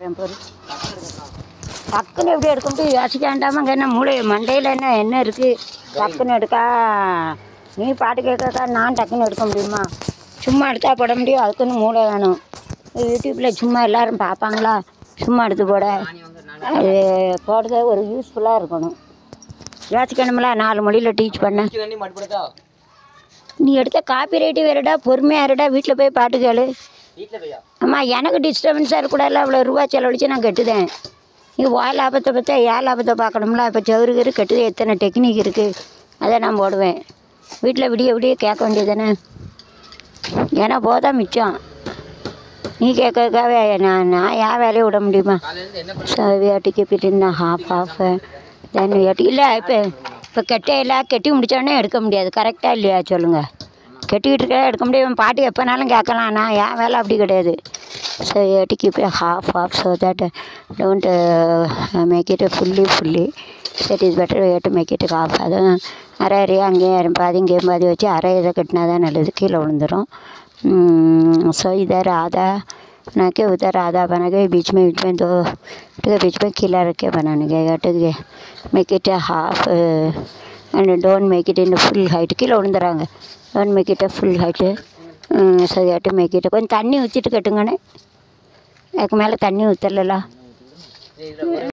என் பொருள் டக்குன்னு எப்படி எடுக்க முடியும் யோசிக்க வேண்டாமாங்க என்ன மூளை மண்டையில் என்ன என்ன இருக்குது டக்குன்னு எடுக்கா நீ பாட்டு கேட்கக்கா நான் டக்குன்னு எடுக்க முடியுமா சும்மா எடுத்தா போட முடியும் அதுக்குன்னு மூளை வேணும் யூடியூப்பில் சும்மா எல்லாரும் பார்ப்பாங்களா சும்மா எடுத்து போட அது போடுறது ஒரு யூஸ்ஃபுல்லாக இருக்கணும் யோசிக்கணும்ல நாலு மொழியில் டீச் பண்ண தண்ணி மட்டுப்படுதா நீ எடுத்த காப்பி ரைட்டு வேறுடா பொறுமையாக இருடா வீட்டில் போய் பாட்டு கேளு வீட்டில் போயா அம்மா எனக்கு டிஸ்டர்பன்ஸாக இருக்கக்கூடாதுல அவ்வளோ ரூபா செலவழிச்சு நான் கட்டுதேன் நீ வா லாபத்தை பார்த்தா ஏன் லாபத்தை பார்க்கணும்ல இப்போ சவுரு கரு கட்டுது எத்தனை டெக்னிக் இருக்குது அதை நான் போடுவேன் வீட்டில் விடிய விடிய கேட்க வேண்டியதானே ஏன்னா போதான் மிச்சம் நீ கேட்கறதுக்காகவே நான் நான் என் வேலையை விட முடியுமா காலையிலேருந்து என்ன பண்ண so we are to keep it in half half then we are இல்லை இப்போ இப்போ கெட்டையில கெட்டி முடிச்சோடனே எடுக்க முடியாது கரெக்டாக இல்லையா சொல்லுங்கள் கெட்டிக்கிட்டு இருக்க எடுக்க முடியும் பாட்டு எப்போனாலும் கேட்கலாம் நான் என் வேலை அப்படி கிடையாது so we are to keep half half so that don't make it fully fully that is better we to make it half அதுவும் அரை அரையாக அங்கேயும் பாதி இங்கேயும் பாதி வச்சு அரை இதை கட்டினா தான் நல்லது கீழே விழுந்துடும் सो इधर आधा बना के उधर आधा बना के बीच में बीच में दो ठीक है बीच में खिला रख के बनाने के ठीक है make it half and don't make it in full height கீழே விழுந்துறாங்க don't make it full height சரியாட்டு மேக் இட் கொஞ்சம் தண்ணி ஊற்றிட்டு கட்டுங்கண்ணே அதுக்கு மேலே தண்ணி ஊற்றலாம்